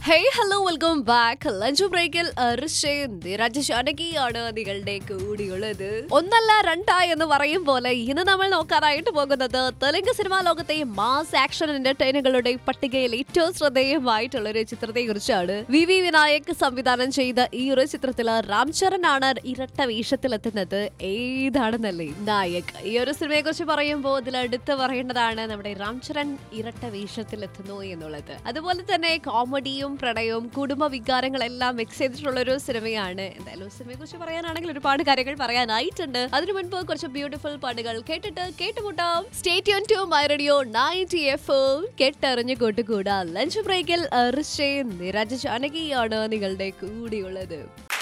hey hello welcome back lunch ബ്രേക്കിൽ രാജശാനകിയാണ് നിങ്ങളുടെ കൂടിയുള്ളത് ഒന്നല്ല രണ്ടാ എന്ന് പറയും പോലെ ഇന്ന് നമ്മൾ നോക്കാനായിട്ട് പോകുന്നത് തെലുങ്ക് സിനിമാ ലോകത്തെ മാസ് ആക്ഷൻ എന്റർടൈനുകളുടെ പട്ടികയിൽ ഏറ്റവും ശ്രദ്ധേയമായിട്ടുള്ള ഒരു ചിത്രത്തെ കുറിച്ചാണ് വി വി വിനായക് സംവിധാനം ചെയ്ത ഈ ഒരു ചിത്രത്തില് രാം ചരൺ ആണ് ഇരട്ട വേഷത്തിലെത്തുന്നത് ഏതാണെന്നല്ലേ നായക് ഈ ഒരു സിനിമയെ കുറിച്ച് പറയുമ്പോൾ ഇതിൽ എടുത്ത് പറയേണ്ടതാണ് നമ്മുടെ രാം ചരൺ ഇരട്ട വേഷത്തിലെത്തുന്നു എന്നുള്ളത് അതുപോലെ തന്നെ കോമഡിയും പ്രണയവും കുടുംബ വികാരങ്ങളെല്ലാം മിക്സ് ചെയ്തിട്ടുള്ള ഒരു സിനിമയാണ് എന്തായാലും സിനിമയെ കുറിച്ച് പറയാനാണെങ്കിൽ ഒരുപാട് കാര്യങ്ങൾ പറയാനായിട്ടുണ്ട് അതിനു മുൻപ് കുറച്ച് ബ്യൂട്ടിഫുൾ പാട്ടുകൾ കേട്ടിട്ട് കേട്ടുമുട്ടാം stay tuned to my radio ninety F കേട്ടറിഞ്ഞു കൂട്ടുകൂടാ ലഞ്ച് ബ്രേക്കിൽ നിരാജ ജാനകിയാണ് നിങ്ങളുടെ കൂടിയുള്ളത്